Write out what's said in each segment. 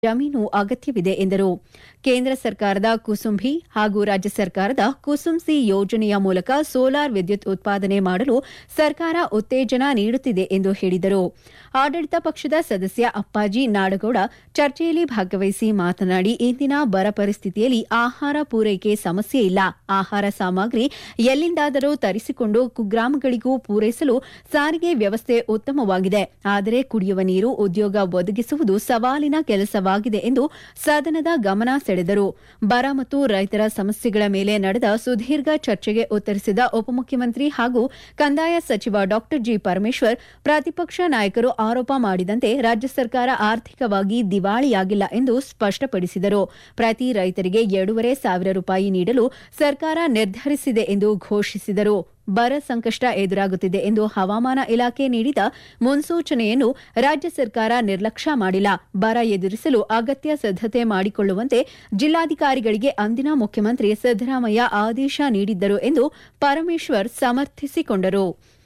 ಜಮೀನು ಅಗತ್ಯವಿದೆ ಎಂದರು ಕೇಂದ್ರ ಸರ್ಕಾರದ ಕುಸುಂಬಿ ಹಾಗೂ ರಾಜ್ಯ ಸರ್ಕಾರದ ಕುಸುಂಸಿ ಯೋಜನೆಯ ಮೂಲಕ ಸೋಲಾರ್ ವಿದ್ಯುತ್ ಉತ್ಪಾದನೆ ಮಾಡಲು ಸರ್ಕಾರ ಉತ್ತೇಜನ ನೀಡುತ್ತಿದೆ ಎಂದು ಹೇಳಿದರು ಆಡಳಿತ ಪಕ್ಷದ ಸದಸ್ಯ ಅಪ್ಪಾಜಿ ನಾಡಗೌಡ ಚರ್ಚೆಯಲ್ಲಿ ಭಾಗವಹಿಸಿ ಮಾತನಾಡಿ ಇಂದಿನ ಬರ ಪರಿಸ್ಥಿತಿಯಲ್ಲಿ ಆಹಾರ ಪೂರೈಕೆ ಸಮಸ್ಯೆ ಇಲ್ಲ ಆಹಾರ ಸಾಮಗ್ರಿ ಎಲ್ಲಿಂದಾದರೂ ತರಿಸಿಕೊಂಡು ಕುಗ್ರಾಮಗಳಿಗೂ ಪೂರೈಸಲು ಸಾರಿಗೆ ವ್ಯವಸ್ಥೆ ಉತ್ತಮವಾಗಿದೆ ಆದರೆ ಕುಡಿಯುವ ನೀರು ಉದ್ಯೋಗ ಒದಗಿಸುವುದು ಸವಾಲಿನ ಕೆಲಸವಾಗಿದೆ ಎಂದು ಸದನದ ಗಮನ ಸೆಳೆದರು ಬರ ಮತ್ತು ರೈತರ ಸಮಸ್ಯೆಗಳ ಮೇಲೆ ನಡೆದ ಸುದೀರ್ಘ ಚರ್ಚೆಗೆ ಉತ್ತರಿಸಿದ ಉಪಮುಖ್ಯಮಂತ್ರಿ ಹಾಗೂ ಕಂದಾಯ ಸಚಿವ ಡಾ ಜಿ ಪರಮೇಶ್ವರ್ ಪ್ರತಿಪಕ್ಷ ನಾಯಕರು ಆರೋಪ ಮಾಡಿದಂತೆ ರಾಜ್ಯ ಸರ್ಕಾರ ಆರ್ಥಿಕವಾಗಿ ದಿವಾಳಿಯಾಗಿಲ್ಲ ಎಂದು ಸ್ಪಷ್ಟಪಡಿಸಿದರು ಪ್ರತಿ ರೈತರಿಗೆ ಎರಡೂವರೆ ಸಾವಿರ ರೂಪಾಯಿ ನೀಡಲು ಸರ್ಕಾರ ನಿರ್ಧರಿಸಿದೆ ಎಂದು ಘೋಷಿಸಿದರು ಬರ ಸಂಕಷ್ಟ ಎದುರಾಗುತ್ತಿದೆ ಎಂದು ಹವಾಮಾನ ಇಲಾಖೆ ನೀಡಿದ ಮುನ್ಸೂಚನೆಯನ್ನು ರಾಜ್ಯ ಸರ್ಕಾರ ನಿರ್ಲಕ್ಷ್ಯ ಮಾಡಿಲ್ಲ ಬರ ಎದುರಿಸಲು ಅಗತ್ಯ ಸಿದ್ದತೆ ಮಾಡಿಕೊಳ್ಳುವಂತೆ ಜಿಲ್ಲಾಧಿಕಾರಿಗಳಿಗೆ ಅಂದಿನ ಮುಖ್ಯಮಂತ್ರಿ ಸಿದ್ದರಾಮಯ್ಯ ಆದೇಶ ನೀಡಿದ್ದರು ಎಂದು ಪರಮೇಶ್ವರ್ ಸಮರ್ಥಿಸಿಕೊಂಡರು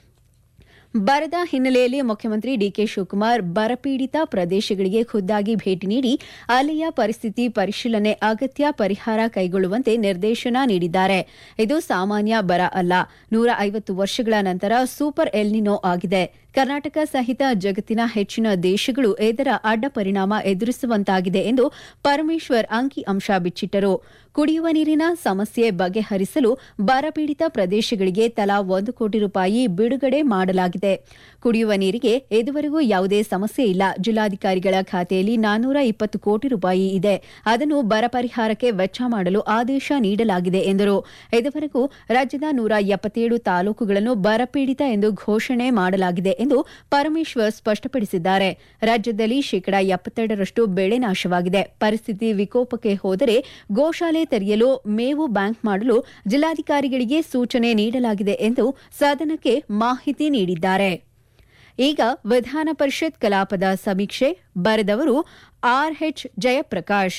ಬರದ ಹಿನ್ನೆಲೆಯಲ್ಲಿ ಮುಖ್ಯಮಂತ್ರಿ ಡಿಕೆ ಶಿವಕುಮಾರ್ ಬರಪೀಡಿತ ಪ್ರದೇಶಗಳಿಗೆ ಖುದ್ದಾಗಿ ಭೇಟಿ ನೀಡಿ ಅಲ್ಲಿಯ ಪರಿಸ್ಥಿತಿ ಪರಿಶೀಲನೆ ಅಗತ್ಯ ಪರಿಹಾರ ಕೈಗೊಳ್ಳುವಂತೆ ನಿರ್ದೇಶನ ನೀಡಿದ್ದಾರೆ ಇದು ಸಾಮಾನ್ಯ ಬರ ಅಲ್ಲ ನೂರ ಐವತ್ತು ವರ್ಷಗಳ ನಂತರ ಸೂಪರ್ ಎಲ್ನಿನೋ ಆಗಿದೆ ಕರ್ನಾಟಕ ಸಹಿತ ಜಗತ್ತಿನ ಹೆಚ್ಚಿನ ದೇಶಗಳು ಇದರ ಅಡ್ಡ ಪರಿಣಾಮ ಎದುರಿಸುವಂತಾಗಿದೆ ಎಂದು ಪರಮೇಶ್ವರ್ ಅಂಕಿ ಅಂಶ ಬಿಚ್ಚಿಟ್ಟರು ಕುಡಿಯುವ ನೀರಿನ ಸಮಸ್ಯೆ ಬಗೆಹರಿಸಲು ಬರಪೀಡಿತ ಪ್ರದೇಶಗಳಿಗೆ ತಲಾ ಒಂದು ಕೋಟಿ ರೂಪಾಯಿ ಬಿಡುಗಡೆ ಮಾಡಲಾಗಿದೆ ಕುಡಿಯುವ ನೀರಿಗೆ ಇದುವರೆಗೂ ಯಾವುದೇ ಸಮಸ್ಯೆ ಇಲ್ಲ ಜಿಲ್ಲಾಧಿಕಾರಿಗಳ ಖಾತೆಯಲ್ಲಿ ನಾನ್ನೂರ ಇಪ್ಪತ್ತು ಕೋಟಿ ರೂಪಾಯಿ ಇದೆ ಅದನ್ನು ಬರ ಪರಿಹಾರಕ್ಕೆ ವೆಚ್ಚ ಮಾಡಲು ಆದೇಶ ನೀಡಲಾಗಿದೆ ಎಂದರು ಇದುವರೆಗೂ ರಾಜ್ಯದ ನೂರ ಎಪ್ಪತ್ತೇಳು ತಾಲೂಕುಗಳನ್ನು ಬರಪೀಡಿತ ಎಂದು ಘೋಷಣೆ ಮಾಡಲಾಗಿದೆ ಎಂದು ಪರಮೇಶ್ವರ್ ಸ್ಪಷ್ಟಪಡಿಸಿದ್ದಾರೆ ರಾಜ್ಯದಲ್ಲಿ ಶೇಕಡಾ ಎಪ್ಪತ್ತೆರಡರಷ್ಟು ಬೆಳೆ ನಾಶವಾಗಿದೆ ಪರಿಸ್ಥಿತಿ ವಿಕೋಪಕ್ಕೆ ಹೋದರೆ ಗೋಶಾಲೆ ತೆರೆಯಲು ಮೇವು ಬ್ಯಾಂಕ್ ಮಾಡಲು ಜಿಲ್ಲಾಧಿಕಾರಿಗಳಿಗೆ ಸೂಚನೆ ನೀಡಲಾಗಿದೆ ಎಂದು ಸದನಕ್ಕೆ ಮಾಹಿತಿ ನೀಡಿದ್ದಾರೆ ಈಗ ವಿಧಾನ ಪರಿಷತ್ ಕಲಾಪದ ಸಮೀಕ್ಷೆ ಬರೆದವರು ಆರ್ಎಚ್ ಜಯಪ್ರಕಾಶ್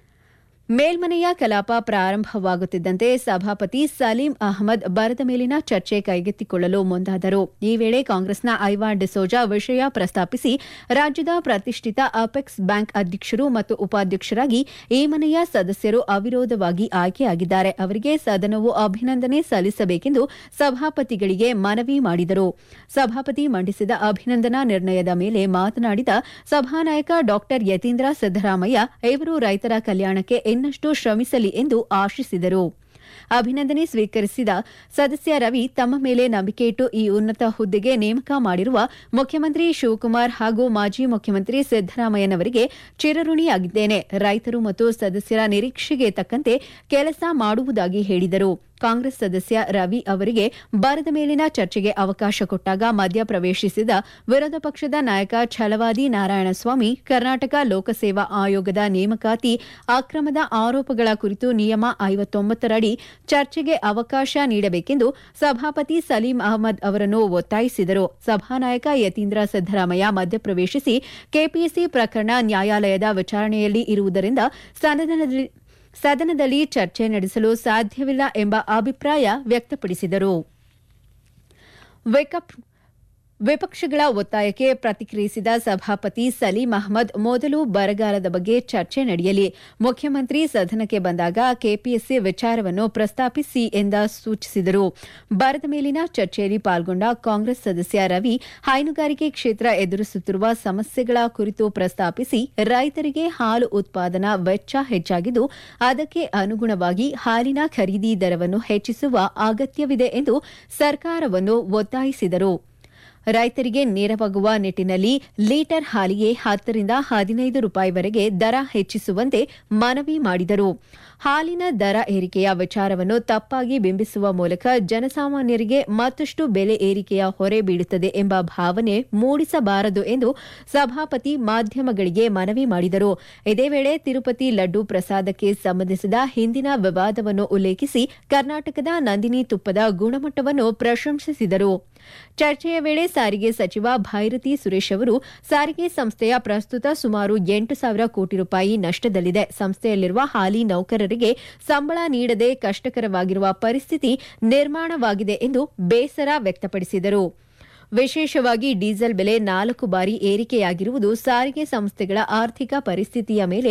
ಮೇಲ್ಮನೆಯ ಕಲಾಪ ಪ್ರಾರಂಭವಾಗುತ್ತಿದ್ದಂತೆ ಸಭಾಪತಿ ಸಲೀಂ ಅಹಮದ್ ಬರದ ಮೇಲಿನ ಚರ್ಚೆ ಕೈಗೆತ್ತಿಕೊಳ್ಳಲು ಮುಂದಾದರು ಈ ವೇಳೆ ಕಾಂಗ್ರೆಸ್ನ ಐವಾನ್ ಡಿಸೋಜಾ ವಿಷಯ ಪ್ರಸ್ತಾಪಿಸಿ ರಾಜ್ಯದ ಪ್ರತಿಷ್ಠಿತ ಅಪೆಕ್ಸ್ ಬ್ಯಾಂಕ್ ಅಧ್ಯಕ್ಷರು ಮತ್ತು ಉಪಾಧ್ಯಕ್ಷರಾಗಿ ಈ ಮನೆಯ ಸದಸ್ಯರು ಅವಿರೋಧವಾಗಿ ಆಯ್ಕೆಯಾಗಿದ್ದಾರೆ ಅವರಿಗೆ ಸದನವು ಅಭಿನಂದನೆ ಸಲ್ಲಿಸಬೇಕೆಂದು ಸಭಾಪತಿಗಳಿಗೆ ಮನವಿ ಮಾಡಿದರು ಸಭಾಪತಿ ಮಂಡಿಸಿದ ಅಭಿನಂದನಾ ನಿರ್ಣಯದ ಮೇಲೆ ಮಾತನಾಡಿದ ಸಭಾನಾಯಕ ಡಾ ಯತೀಂದ್ರ ಸಿದ್ದರಾಮಯ್ಯ ಇವರು ರೈತರ ಕಲ್ಯಾಣಕ್ಕೆ ಇನ್ನಷ್ಟು ಶ್ರಮಿಸಲಿ ಎಂದು ಆಶಿಸಿದರು ಅಭಿನಂದನೆ ಸ್ವೀಕರಿಸಿದ ಸದಸ್ಯ ರವಿ ತಮ್ಮ ಮೇಲೆ ನಂಬಿಕೆ ಇಟ್ಟು ಈ ಉನ್ನತ ಹುದ್ದೆಗೆ ನೇಮಕ ಮಾಡಿರುವ ಮುಖ್ಯಮಂತ್ರಿ ಶಿವಕುಮಾರ್ ಹಾಗೂ ಮಾಜಿ ಮುಖ್ಯಮಂತ್ರಿ ಸಿದ್ದರಾಮಯ್ಯನವರಿಗೆ ಚಿರಋಣಿಯಾಗಿದ್ದೇನೆ ರೈತರು ಮತ್ತು ಸದಸ್ಯರ ನಿರೀಕ್ಷೆಗೆ ತಕ್ಕಂತೆ ಕೆಲಸ ಮಾಡುವುದಾಗಿ ಹೇಳಿದರು ಕಾಂಗ್ರೆಸ್ ಸದಸ್ಯ ರವಿ ಅವರಿಗೆ ಬರದ ಮೇಲಿನ ಚರ್ಚೆಗೆ ಅವಕಾಶ ಕೊಟ್ಟಾಗ ಮಧ್ಯ ಪ್ರವೇಶಿಸಿದ ವಿರೋಧ ಪಕ್ಷದ ನಾಯಕ ಛಲವಾದಿ ನಾರಾಯಣಸ್ವಾಮಿ ಕರ್ನಾಟಕ ಲೋಕಸೇವಾ ಆಯೋಗದ ನೇಮಕಾತಿ ಅಕ್ರಮದ ಆರೋಪಗಳ ಕುರಿತು ನಿಯಮ ಐವತ್ತೊಂಬತ್ತರಡಿ ಚರ್ಚೆಗೆ ಅವಕಾಶ ನೀಡಬೇಕೆಂದು ಸಭಾಪತಿ ಸಲೀಂ ಅಹಮದ್ ಅವರನ್ನು ಒತ್ತಾಯಿಸಿದರು ಸಭಾನಾಯಕ ಯತೀಂದ್ರ ಸಿದ್ದರಾಮಯ್ಯ ಮಧ್ಯಪ್ರವೇಶಿಸಿ ಕೆಪಿಎಸ್ಸಿ ಪ್ರಕರಣ ನ್ಯಾಯಾಲಯದ ವಿಚಾರಣೆಯಲ್ಲಿ ಇರುವುದರಿಂದ ಸದನದಲ್ಲಿ ಸದನದಲ್ಲಿ ಚರ್ಚೆ ನಡೆಸಲು ಸಾಧ್ಯವಿಲ್ಲ ಎಂಬ ಅಭಿಪ್ರಾಯ ವ್ಯಕ್ತಪಡಿಸಿದರು ವಿಪಕ್ಷಗಳ ಒತ್ತಾಯಕ್ಕೆ ಪ್ರತಿಕ್ರಿಯಿಸಿದ ಸಭಾಪತಿ ಸಲೀಂ ಅಹಮದ್ ಮೊದಲು ಬರಗಾಲದ ಬಗ್ಗೆ ಚರ್ಚೆ ನಡೆಯಲಿ ಮುಖ್ಯಮಂತ್ರಿ ಸದನಕ್ಕೆ ಬಂದಾಗ ಕೆಪಿಎಸ್ಸಿ ವಿಚಾರವನ್ನು ಪ್ರಸ್ತಾಪಿಸಿ ಎಂದ ಸೂಚಿಸಿದರು ಬರದ ಮೇಲಿನ ಚರ್ಚೆಯಲ್ಲಿ ಪಾಲ್ಗೊಂಡ ಕಾಂಗ್ರೆಸ್ ಸದಸ್ಯ ರವಿ ಹೈನುಗಾರಿಕೆ ಕ್ಷೇತ್ರ ಎದುರಿಸುತ್ತಿರುವ ಸಮಸ್ಯೆಗಳ ಕುರಿತು ಪ್ರಸ್ತಾಪಿಸಿ ರೈತರಿಗೆ ಹಾಲು ಉತ್ಪಾದನಾ ವೆಚ್ಚ ಹೆಚ್ಚಾಗಿದ್ದು ಅದಕ್ಕೆ ಅನುಗುಣವಾಗಿ ಹಾಲಿನ ಖರೀದಿ ದರವನ್ನು ಹೆಚ್ಚಿಸುವ ಅಗತ್ಯವಿದೆ ಎಂದು ಸರ್ಕಾರವನ್ನು ಒತ್ತಾಯಿಸಿದರು ರೈತರಿಗೆ ನೆರವಾಗುವ ನಿಟ್ಟಿನಲ್ಲಿ ಲೀಟರ್ ಹಾಲಿಗೆ ಹತ್ತರಿಂದ ಹದಿನೈದು ರೂಪಾಯಿವರೆಗೆ ದರ ಹೆಚ್ಚಿಸುವಂತೆ ಮನವಿ ಮಾಡಿದರು ಹಾಲಿನ ದರ ಏರಿಕೆಯ ವಿಚಾರವನ್ನು ತಪ್ಪಾಗಿ ಬಿಂಬಿಸುವ ಮೂಲಕ ಜನಸಾಮಾನ್ಯರಿಗೆ ಮತ್ತಷ್ಟು ಬೆಲೆ ಏರಿಕೆಯ ಹೊರೆ ಬೀಳುತ್ತದೆ ಎಂಬ ಭಾವನೆ ಮೂಡಿಸಬಾರದು ಎಂದು ಸಭಾಪತಿ ಮಾಧ್ಯಮಗಳಿಗೆ ಮನವಿ ಮಾಡಿದರು ಇದೇ ವೇಳೆ ತಿರುಪತಿ ಲಡ್ಡು ಪ್ರಸಾದಕ್ಕೆ ಸಂಬಂಧಿಸಿದ ಹಿಂದಿನ ವಿವಾದವನ್ನು ಉಲ್ಲೇಖಿಸಿ ಕರ್ನಾಟಕದ ನಂದಿನಿ ತುಪ್ಪದ ಗುಣಮಟ್ಟವನ್ನು ಪ್ರಶಂಸಿಸಿದರು ಚರ್ಚೆಯ ವೇಳೆ ಸಾರಿಗೆ ಸಚಿವ ಭೈರತಿ ಸುರೇಶ್ ಅವರು ಸಾರಿಗೆ ಸಂಸ್ಥೆಯ ಪ್ರಸ್ತುತ ಸುಮಾರು ಎಂಟು ಸಾವಿರ ಕೋಟಿ ರೂಪಾಯಿ ನಷ್ಟದಲ್ಲಿದೆ ಸಂಸ್ಥೆಯಲ್ಲಿರುವ ಹಾಲಿ ನೌಕರರಿಗೆ ಸಂಬಳ ನೀಡದೆ ಕಷ್ಟಕರವಾಗಿರುವ ಪರಿಸ್ಥಿತಿ ನಿರ್ಮಾಣವಾಗಿದೆ ಎಂದು ಬೇಸರ ವ್ಯಕ್ತಪಡಿಸಿದರು ವಿಶೇಷವಾಗಿ ಡೀಸೆಲ್ ಬೆಲೆ ನಾಲ್ಕು ಬಾರಿ ಏರಿಕೆಯಾಗಿರುವುದು ಸಾರಿಗೆ ಸಂಸ್ಥೆಗಳ ಆರ್ಥಿಕ ಪರಿಸ್ಥಿತಿಯ ಮೇಲೆ